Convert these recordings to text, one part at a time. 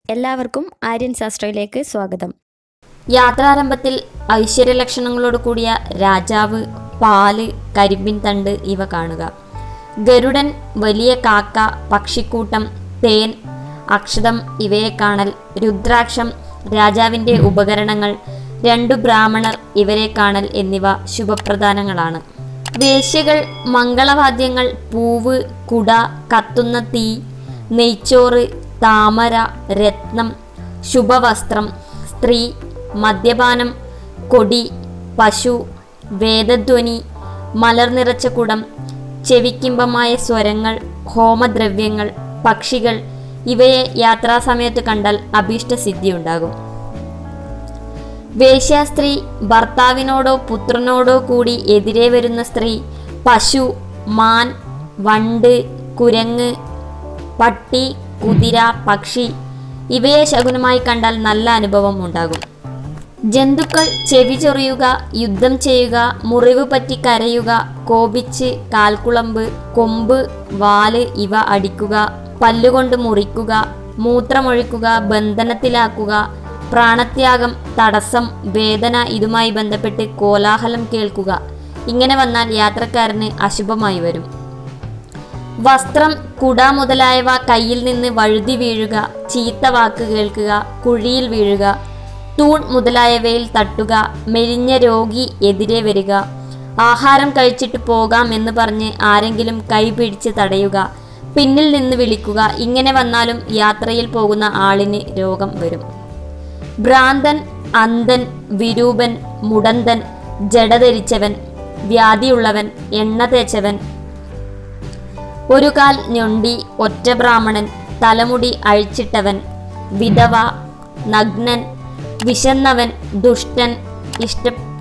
എല്ലാവർക്കും ആര്യൻ ശാസ്ത്രയിലേക്ക് സ്വാഗതം യാത്രാരംഭത്തിൽ ഐശ്വര്യലക്ഷണങ്ങളോട് കൂടിയ രാജാവ് പാല് കരിമ്പിൻ തണ്ട് ഇവ കാണുക ഗരുഡൻ വലിയ കാക്ക പക്ഷിക്കൂട്ടം തേൻ അക്ഷതം ഇവയെ കാണൽ രുദ്രാക്ഷം രാജാവിൻ്റെ ഉപകരണങ്ങൾ രണ്ടു ബ്രാഹ്മണർ ഇവരെ കാണൽ എന്നിവ ശുഭപ്രധാനങ്ങളാണ് വേശ്യകൾ മംഗളവാദ്യങ്ങൾ പൂവ് കുട കത്തുന്ന തീ നെയ്ച്ചോറ് താമര രത്നം ശുഭവസ്ത്രം സ്ത്രീ മദ്യപാനം കൊടി പശു വേദധ്വനി മലർ നിറച്ച കുടം ചെവിക്കിമ്പമായ സ്വരങ്ങൾ ഹോമദ്രവ്യങ്ങൾ പക്ഷികൾ ഇവയെ യാത്രാസമയത്ത് കണ്ടാൽ അഭീഷ്ടസിദ്ധി ഉണ്ടാകും വേശ്യാസ്ത്രീ ഭർത്താവിനോടോ പുത്രനോടോ കൂടി എതിരെ വരുന്ന സ്ത്രീ പശു മാൻ വണ്ട് കുരങ്ങ് പട്ടി കുതിര പക്ഷി ഇവയെ ശകുനമായി കണ്ടാൽ നല്ല അനുഭവം ഉണ്ടാകും ജന്തുക്കൾ ചെവി ചൊറിയുക യുദ്ധം ചെയ്യുക മുറിവ് പറ്റി കരയുക കോപിച്ച് കാൽക്കുളമ്പ് കൊമ്പ് വാല് ഇവ അടിക്കുക പല്ലുകൊണ്ട് മുറിക്കുക മൂത്രമൊഴിക്കുക ബന്ധനത്തിലാക്കുക പ്രാണത്യാഗം തടസ്സം വേദന ഇതുമായി ബന്ധപ്പെട്ട് കോലാഹലം കേൾക്കുക ഇങ്ങനെ വന്നാൽ യാത്രക്കാരന് അശുഭമായി വരും വസ്ത്രം കുട മുതലായവ കയ്യിൽ നിന്ന് വഴുതി വീഴുക ചീത്ത വാക്ക് കേൾക്കുക കുഴിയിൽ വീഴുക തൂൺ മുതലായവയിൽ തട്ടുക മെലിഞ്ഞ രോഗി എതിരെ വരിക ആഹാരം കഴിച്ചിട്ട് പോകാം എന്ന് പറഞ്ഞ് ആരെങ്കിലും കൈ പിടിച്ച് തടയുക പിന്നിൽ നിന്ന് വിളിക്കുക ഇങ്ങനെ വന്നാലും യാത്രയിൽ പോകുന്ന ആളിന് രോഗം വരും ഭ്രാന്തൻ അന്ധൻ വിരൂപൻ മുടന്തൻ ജഡ വ്യാധിയുള്ളവൻ എണ്ണ തേച്ചവൻ ഒരു കാൽ ഞൊണ്ടി ഒറ്റ ബ്രാഹ്മണൻ തലമുടി അഴിച്ചിട്ടവൻ വിധവ നഗ്നൻ വിശന്നവൻ ദുഷ്ടൻ ഇഷ്ട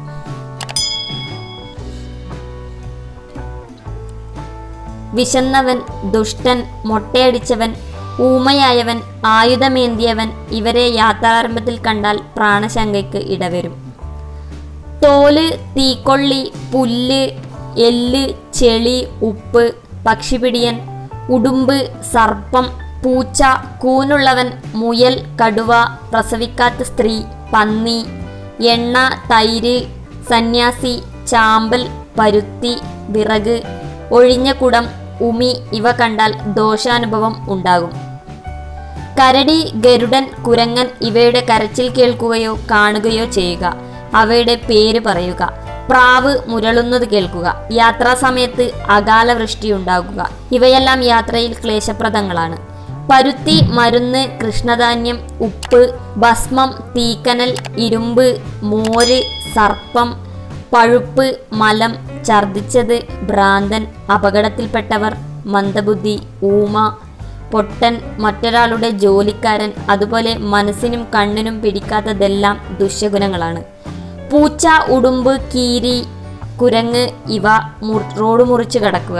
വിശന്നവൻ ദുഷ്ടൻ മൊട്ടയടിച്ചവൻ ഊമയായവൻ ആയുധമേന്തിയവൻ ഇവരെ യാത്രാരംഭത്തിൽ കണ്ടാൽ പ്രാണശങ്കയ്ക്ക് ഇടവരും തോല് തീക്കൊള്ളി പുല്ല് എല്ല് ചെളി ഉപ്പ് പക്ഷിപിടിയൻ ഉടുമ്പ് സർപ്പം പൂച്ച കൂനുള്ളവൻ മുയൽ കടുവ പ്രസവിക്കാത്ത സ്ത്രീ പന്നി എണ്ണ തൈര് സന്യാസി ചാമ്പൽ പരുത്തി വിറക് ഒഴിഞ്ഞ കുടം ഉമി ഇവ കണ്ടാൽ ദോഷാനുഭവം ഉണ്ടാകും കരടി ഗരുഡൻ കുരങ്ങൻ ഇവയുടെ കരച്ചിൽ കേൾക്കുകയോ കാണുകയോ ചെയ്യുക അവയുടെ പേര് പറയുക പ്രാവ് മുരളുന്നത് കേൾക്കുക യാത്രാസമയത്ത് അകാല വൃഷ്ടി ഉണ്ടാകുക ഇവയെല്ലാം യാത്രയിൽ ക്ലേശപ്രദങ്ങളാണ് പരുത്തി മരുന്ന് കൃഷ്ണധാന്യം ഉപ്പ് ഭസ്മം തീക്കനൽ ഇരുമ്പ് മോര് സർപ്പം പഴുപ്പ് മലം ഛർദിച്ചത് ഭ്രാന്തൻ അപകടത്തിൽപ്പെട്ടവർ മന്ദബുദ്ധി ഊമ പൊട്ടൻ മറ്റൊരാളുടെ ജോലിക്കാരൻ അതുപോലെ മനസ്സിനും കണ്ണിനും പിടിക്കാത്തതെല്ലാം ദുഷ്യഗുണങ്ങളാണ് പൂച്ച ഉടുമ്പ് കീരി കുരങ്ങ് ഇവ മു- റോഡ് മുറിച്ച് കടക്കുക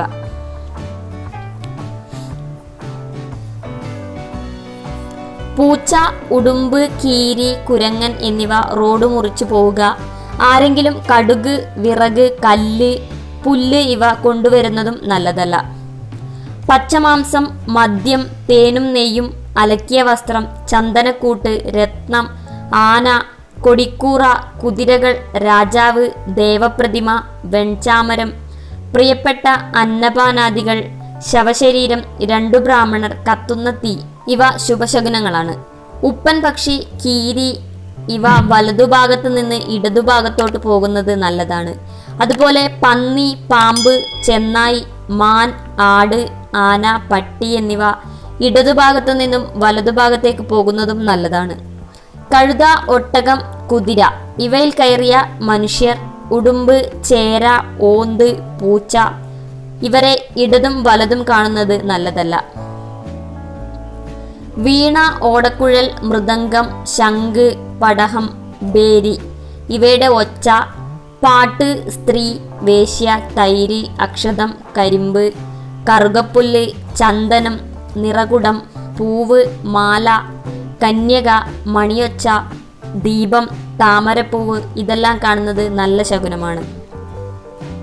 പൂച്ച ഉടുമ്പ് കീരി കുരങ്ങൻ എന്നിവ റോഡ് മുറിച്ചു പോവുക ആരെങ്കിലും കടുക് വിറക് കല്ല് പുല്ല് ഇവ കൊണ്ടുവരുന്നതും നല്ലതല്ല പച്ചമാംസം മദ്യം തേനും നെയ്യും അലക്കിയ വസ്ത്രം ചന്ദനക്കൂട്ട് രത്നം ആന കൊടിക്കൂറ കുതിരകൾ രാജാവ് ദേവപ്രതിമ വെൺചാമരം പ്രിയപ്പെട്ട അന്നപാനാദികൾ ശവശരീരം രണ്ടു ബ്രാഹ്മണർ കത്തുന്ന തീ ഇവ ശുഭശകുനങ്ങളാണ് ഉപ്പൻ പക്ഷി കീരി ഇവ വലതുഭാഗത്ത് നിന്ന് ഇടതുഭാഗത്തോട്ട് പോകുന്നത് നല്ലതാണ് അതുപോലെ പന്നി പാമ്പ് ചെന്നായി മാൻ ആട് ആന പട്ടി എന്നിവ ഇടതുഭാഗത്തു നിന്നും വലതുഭാഗത്തേക്ക് പോകുന്നതും നല്ലതാണ് കഴുത ഒട്ടകം കുതിര ഇവയിൽ കയറിയ മനുഷ്യർ ഉടുമ്പ് ചേര ഓന്ത് പൂച്ച ഇവരെ ഇടതും വലതും കാണുന്നത് നല്ലതല്ല വീണ ഓടക്കുഴൽ മൃദംഗം ശംഖ് പടഹം ബേരി ഇവയുടെ ഒച്ച പാട്ട് സ്ത്രീ വേശ്യ തൈര് അക്ഷതം കരിമ്പ് കറുകപ്പുല്ല് ചന്ദനം നിറകുടം പൂവ് മാല കന്യക മണിയൊച്ച ദീപം താമരപ്പൂവ് ഇതെല്ലാം കാണുന്നത് നല്ല ശകുനമാണ്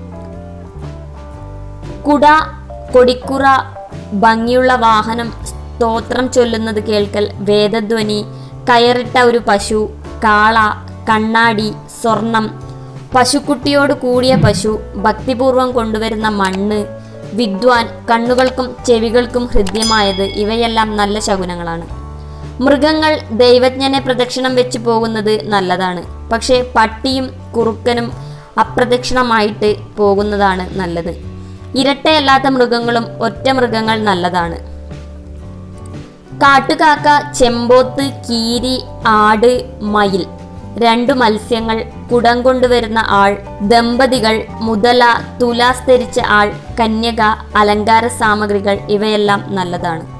കുട കൊടിക്കുറ ഭംഗിയുള്ള വാഹനം സ്തോത്രം ചൊല്ലുന്നത് കേൾക്കൽ വേദധ്വനി കയറിട്ട ഒരു പശു കാള കണ്ണാടി സ്വർണം പശുക്കുട്ടിയോട് കൂടിയ പശു ഭക്തിപൂർവം കൊണ്ടുവരുന്ന മണ്ണ് വിദ്വാൻ കണ്ണുകൾക്കും ചെവികൾക്കും ഹൃദ്യമായത് ഇവയെല്ലാം നല്ല ശകുനങ്ങളാണ് മൃഗങ്ങൾ ദൈവജ്ഞനെ പ്രദക്ഷിണം വെച്ച് പോകുന്നത് നല്ലതാണ് പക്ഷേ പട്ടിയും കുറുക്കനും അപ്രദക്ഷിണമായിട്ട് പോകുന്നതാണ് നല്ലത് ഇരട്ടയല്ലാത്ത മൃഗങ്ങളും ഒറ്റ മൃഗങ്ങൾ നല്ലതാണ് കാട്ടുകാക്ക ചെമ്പോത്ത് കീരി ആട് മയിൽ രണ്ടു മത്സ്യങ്ങൾ കുടം കൊണ്ടുവരുന്ന ആൾ ദമ്പതികൾ മുതല തുലാസ്തരിച്ച ആൾ കന്യക അലങ്കാര സാമഗ്രികൾ ഇവയെല്ലാം നല്ലതാണ്